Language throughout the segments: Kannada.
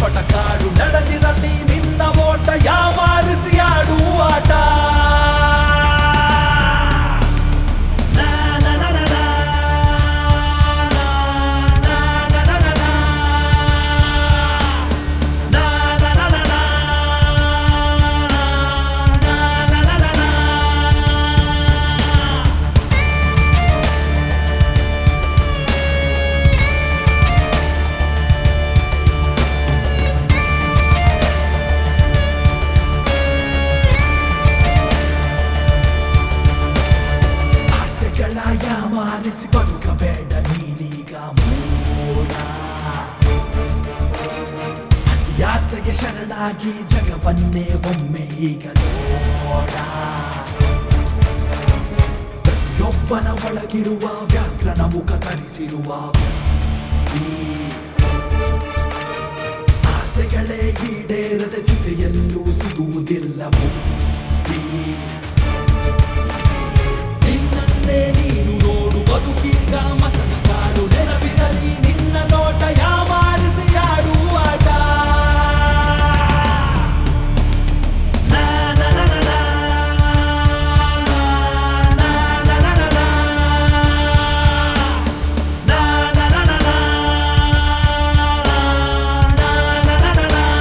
ಪಟಕಾಡು ನಡೆದಿರಲಿ ನಿನ್ನ ಓಟ ಯಾವಾರಿಸಿ ಆಡು ಆಟ ನಾ, ನಾ, ನಾ, ನಾ, ನಾ. ನಾ, ನಾ, ನಾ, ನಾ, ನಾ. ನಾ, ನಾ, ನಾ, ನಾ, ನಾ. ನಾ, ನಾ, ನಾ, ನಾ, ನಾ. ಆಸೆಗಳ ಯಾಮಾರಿಸಿ ಬದುಕಬೇಡ ನೀನೀಗ ಮೂಡ ಅತಿಯಾಸೆಗೆ ಶರಣಾಗಿ ಜಗವನ್ನೇ ಒಮ್ಮೆ ಈಗ ನೋಡ ಪ್ರತಿಯೊಬ್ಬನ ಒಳಗಿರುವ ವ್ಯಾಘ್ರನ ಮುಖ ಧರಿಸಿರುವ ಈ ಆಸೆಗಳೇ ಈಡೇರದ ಚಿತೆಯಲ್ಲೂ ಸಿಗುವುದಿಲ್ಲ ಮುಕ್ತಿ ನಿನ್ನನ್ನೇ ನೀನು ನೋಡು ಬದುಕೀಗ ಮಸನ ಕಾಡು ನೆನಪಿರಲಿ ನಿನ್ನ ನೋಟ ಯಾವಾರಿಸಿ ಆಡು ಆಟ ನಾ, ನಾ, ನಾ, ನಾ, ನಾ. ನಾ, ನಾ, ನಾ, ನಾ, ನಾ. ನಾ, ನಾ, ನಾ, ನಾ, ನಾ. ನಾ, ನಾ, ನಾ, ನಾ, ನಾ.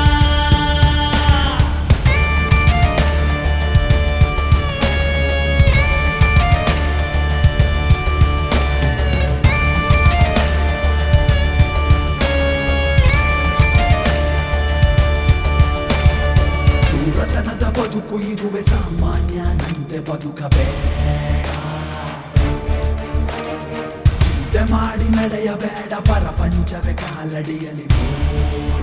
ದೂರತನದ ಬದುಕು ಇರುವೆ ಸಾಮಾನ್ಯ ನಂತೆ ಬದುಕಬೇಡ ಚಿಂತೆ ಮಾಡಿ ನಡೆಯಬೇಡ ಪರಪಂಚವೇ ಕಾಲಡಿಯಲ್ಲಿ ಕೂಡ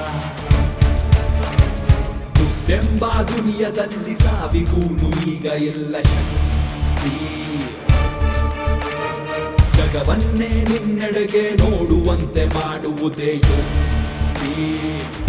ದುಡ್ಡೆಂಬ ದುನಿಯದಲ್ಲಿ ಸಾವಿಗೂನು ಈಗ ಎಲ್ಲ ಶಕ್ತಿ ಜಗವನ್ನೇ ನಿನ್ನೆಡೆಗೆ ನೋಡುವಂತೆ ಮಾಡುವುದೇ ಯುಕ್ತಿ